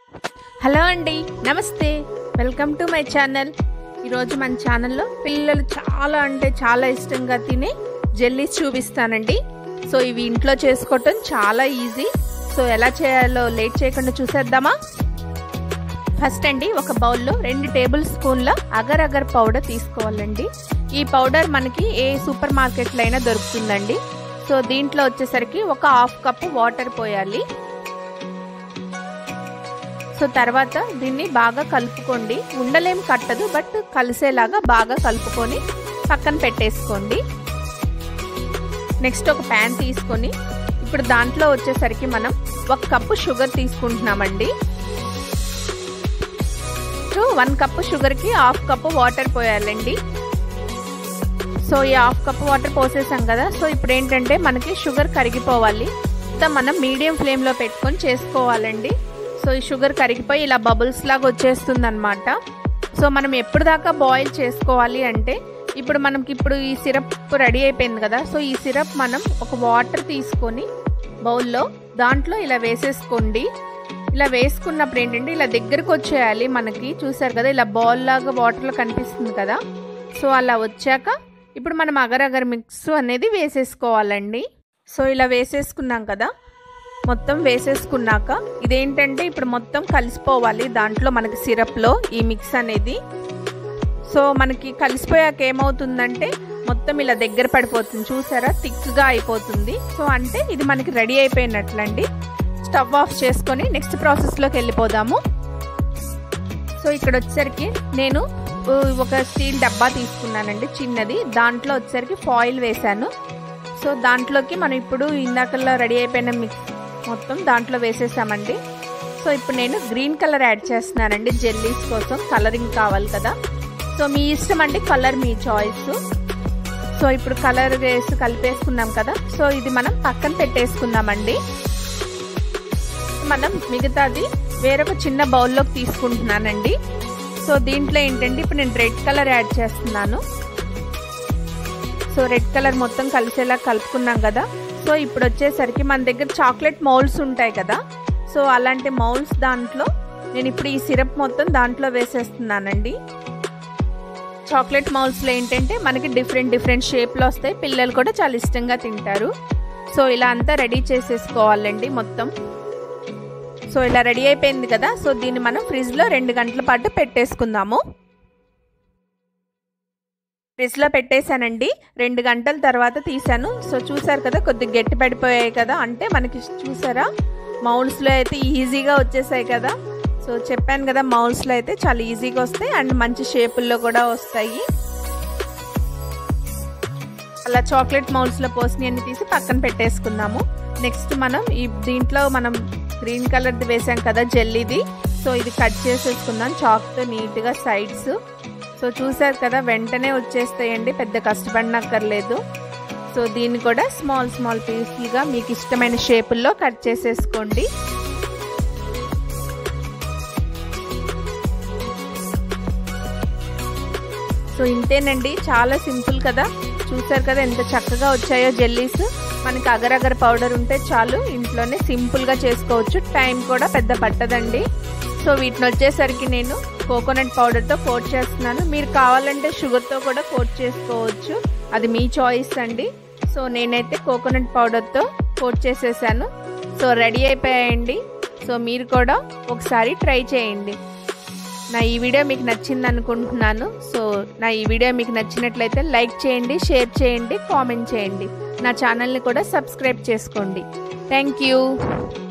hello అండి నమస్తే welcome to my channel ఈరోజు మన ఛానల్లో పిల్లలు చాలా అంటే చాలా ఇష్టంగా తినే జెల్లీస్ చూపిస్తానండి సో ఇవి ఇంట్లో చేసుకోవటం చాలా ఈజీ సో ఎలా చేయాలో లేట్ చేయకుండా చూసేద్దామా ఫస్ట్ అండి ఒక బౌల్లో రెండు టేబుల్ స్పూన్ల అగర్ అగర్ పౌడర్ తీసుకోవాలండి ఈ పౌడర్ మనకి ఏ సూపర్ మార్కెట్లో అయినా దొరుకుతుందండి సో దీంట్లో వచ్చేసరికి ఒక హాఫ్ కప్ వాటర్ పోయాలి సో తర్వాత దీన్ని బాగా కలుపుకోండి ఉండలేం కట్టదు బట్ కలిసేలాగా బాగా కలుపుకొని పక్కన పెట్టేసుకోండి నెక్స్ట్ ఒక ప్యాన్ తీసుకొని ఇప్పుడు దాంట్లో వచ్చేసరికి మనం ఒక కప్పు షుగర్ తీసుకుంటున్నామండి సో వన్ కప్పు షుగర్కి హాఫ్ కప్పు వాటర్ పోయాలండి సో ఈ హాఫ్ కప్ వాటర్ పోసేసాం కదా సో ఇప్పుడు ఏంటంటే మనకి షుగర్ కరిగిపోవాలి మనం మీడియం ఫ్లేమ్లో పెట్టుకొని చేసుకోవాలండి సో ఈ షుగర్ కరిగిపోయి ఇలా బబుల్స్ లాగా వచ్చేస్తుంది అనమాట సో మనం ఎప్పుడు దాకా బాయిల్ చేసుకోవాలి అంటే ఇప్పుడు మనకి ఇప్పుడు ఈ సిరప్ రెడీ అయిపోయింది కదా సో ఈ సిరప్ మనం ఒక వాటర్ తీసుకొని బౌల్లో దాంట్లో ఇలా వేసేసుకోండి ఇలా వేసుకున్నప్పుడు ఏంటంటే ఇలా దగ్గరకు వచ్చేయాలి మనకి చూసారు కదా ఇలా బాల్ లాగా వాటర్లో కనిపిస్తుంది కదా సో అలా వచ్చాక ఇప్పుడు మనం అగర్ అగర్ మిక్స్ అనేది వేసేసుకోవాలండి సో ఇలా వేసేసుకున్నాం కదా మొత్తం వేసేసుకున్నాక ఇదేంటంటే ఇప్పుడు మొత్తం కలిసిపోవాలి దాంట్లో మనకి సిరప్లో ఈ మిక్స్ అనేది సో మనకి కలిసిపోయాక ఏమవుతుందంటే మొత్తం ఇలా దగ్గర పడిపోతుంది చూసారా థిక్గా అయిపోతుంది సో అంటే ఇది మనకి రెడీ అయిపోయినట్లండి స్టవ్ ఆఫ్ చేసుకొని నెక్స్ట్ ప్రాసెస్లోకి వెళ్ళిపోదాము సో ఇక్కడ వచ్చేసరికి నేను ఒక స్టీల్ డబ్బా తీసుకున్నానండి చిన్నది దాంట్లో వచ్చేసరికి ఫాయిల్ వేశాను సో దాంట్లోకి మనం ఇప్పుడు ఇందాకల్లో రెడీ అయిపోయిన మిక్స్ మొత్తం దాంట్లో వేసేసామండి సో ఇప్పుడు నేను గ్రీన్ కలర్ యాడ్ చేస్తున్నానండి జెల్లీస్ కోసం కలరింగ్ కావాలి కదా సో మీ ఇష్టం అండి కలర్ మీ చాయిస్ సో ఇప్పుడు కలర్ వేసి కలిపేసుకున్నాం కదా సో ఇది మనం పక్కన పెట్టేసుకుందామండి మనం మిగతాది వేరొక చిన్న బౌల్లోకి తీసుకుంటున్నానండి సో దీంట్లో ఏంటంటే ఇప్పుడు నేను రెడ్ కలర్ యాడ్ చేస్తున్నాను సో రెడ్ కలర్ మొత్తం కలిసేలా కలుపుకున్నాం కదా సో ఇప్పుడు వచ్చేసరికి మన దగ్గర చాక్లెట్ మౌల్స్ ఉంటాయి కదా సో అలాంటి మౌల్స్ దాంట్లో నేను ఇప్పుడు ఈ సిరప్ మొత్తం దాంట్లో వేసేస్తున్నానండి చాక్లెట్ మౌల్స్లో ఏంటంటే మనకి డిఫరెంట్ డిఫరెంట్ షేప్లో వస్తాయి పిల్లలు కూడా చాలా ఇష్టంగా తింటారు సో ఇలా అంతా రెడీ చేసేసుకోవాలండి మొత్తం సో ఇలా రెడీ అయిపోయింది కదా సో దీన్ని మనం ఫ్రిడ్జ్లో రెండు గంటల పాటు పెట్టేసుకుందాము ఫ్రిడ్జ్లో పెట్టేశానండి రెండు గంటల తర్వాత తీసాను సో చూసారు కదా కొద్దిగా గట్టి పడిపోయాయి కదా అంటే మనకి చూసారా మౌల్స్లో అయితే ఈజీగా వచ్చేసాయి కదా సో చెప్పాను కదా మౌల్స్లో అయితే చాలా ఈజీగా వస్తాయి అండ్ మంచి షేపుల్లో కూడా వస్తాయి అలా చాక్లెట్ మౌల్స్లో పోసినవి అన్ని తీసి పక్కన పెట్టేసుకుందాము నెక్స్ట్ మనం ఈ దీంట్లో మనం గ్రీన్ కలర్ది వేసాం కదా జెల్లీది సో ఇది కట్ చేసేసుకుందాం చాక్తో నీట్గా సైడ్స్ సో చూసారు కదా వెంటనే వచ్చేస్తాయండి పెద్ద కష్టపడినక్కర్లేదు సో దీన్ని కూడా స్మాల్ స్మాల్ పీస్లుగా మీకు ఇష్టమైన షేపుల్లో కట్ చేసేసుకోండి సో ఇంతేనండి చాలా సింపుల్ కదా చూసారు కదా ఎంత చక్కగా వచ్చాయో జెల్లీస్ మనకి అగరగర పౌడర్ ఉంటే చాలు ఇంట్లోనే సింపుల్గా చేసుకోవచ్చు టైం కూడా పెద్ద పట్టదండి సో వీటిని వచ్చేసరికి నేను కోకోనట్ పౌడర్తో కోట్ చేస్తున్నాను మీరు కావాలంటే షుగర్తో కూడా కోట్ చేసుకోవచ్చు అది మీ చాయిస్ అండి సో నేనైతే కోకోనట్ పౌడర్తో కోట్ చేసేసాను సో రెడీ అయిపోయాయండి సో మీరు కూడా ఒకసారి ట్రై చేయండి నా ఈ వీడియో మీకు నచ్చింది అనుకుంటున్నాను సో నా ఈ వీడియో మీకు నచ్చినట్లయితే లైక్ చేయండి షేర్ చేయండి కామెంట్ చేయండి నా ఛానల్ని కూడా సబ్స్క్రైబ్ చేసుకోండి థ్యాంక్ యూ